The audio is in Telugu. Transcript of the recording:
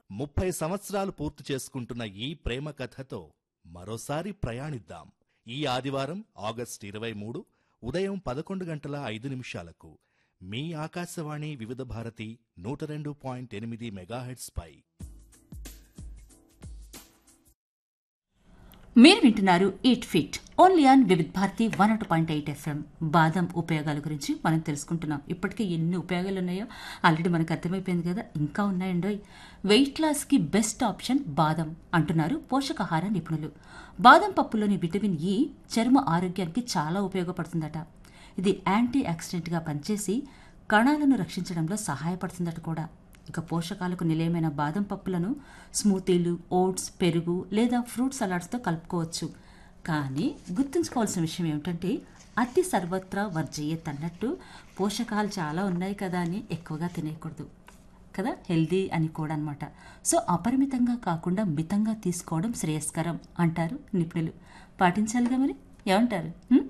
ముప్పై సంవత్సరాలు పూర్తి చేసుకుంటున్న ఈ ప్రేమ కథతో మరోసారి ప్రయాణిద్దాం ఈ ఆదివారం ఆగస్టు ఇరవై మూడు ఉదయం పదకొండు గంటల ఐదు నిమిషాలకు మీ ఆకాశవాణి వివిధ భారతి నూట రెండు పాయింట్ ఎనిమిది మెగాహెట్స్ పై మీరు వింటున్నారు eat fit only on Vividh Bharati one o two point eight FM బాదం ఉపయోగాల గురించి మనం తెలుసుకుంటున్నాం ఇప్పటికే ఎన్ని ఉపయోగాలు ఉన్నాయో ఆల్రెడీ మనకు అర్థమైపోయింది కదా ఇంకా ఉన్నాయండో వెయిట్ లాస్కి బెస్ట్ ఆప్షన్ బాదం అంటున్నారు పోషకాహార నిపుణులు బాదం పప్పులోని విటమిన్ ఈ చర్మ ఆరోగ్యానికి చాలా ఉపయోగపడుతుందట ఇది యాంటీ ఆక్సిడెంట్గా పనిచేసి కణాలను రక్షించడంలో సహాయపడుతుందట కూడా ఇక పోషకాలకు నిలయమైన బాదం పప్పులను స్మూతీలు ఓట్స్ పెరుగు లేదా ఫ్రూట్ సలాడ్స్తో కలుపుకోవచ్చు కానీ గుర్తుంచుకోవాల్సిన విషయం ఏమిటంటే అతి సర్వత్రా వర్జయ్యత్ అన్నట్టు పోషకాలు చాలా ఉన్నాయి కదా అని ఎక్కువగా తినేయకూడదు కదా హెల్దీ అని కూడా అనమాట సో అపరిమితంగా కాకుండా మితంగా తీసుకోవడం శ్రేయస్కరం అంటారు నిపుణులు పాటించాలిగా మరి ఏమంటారు ఉం?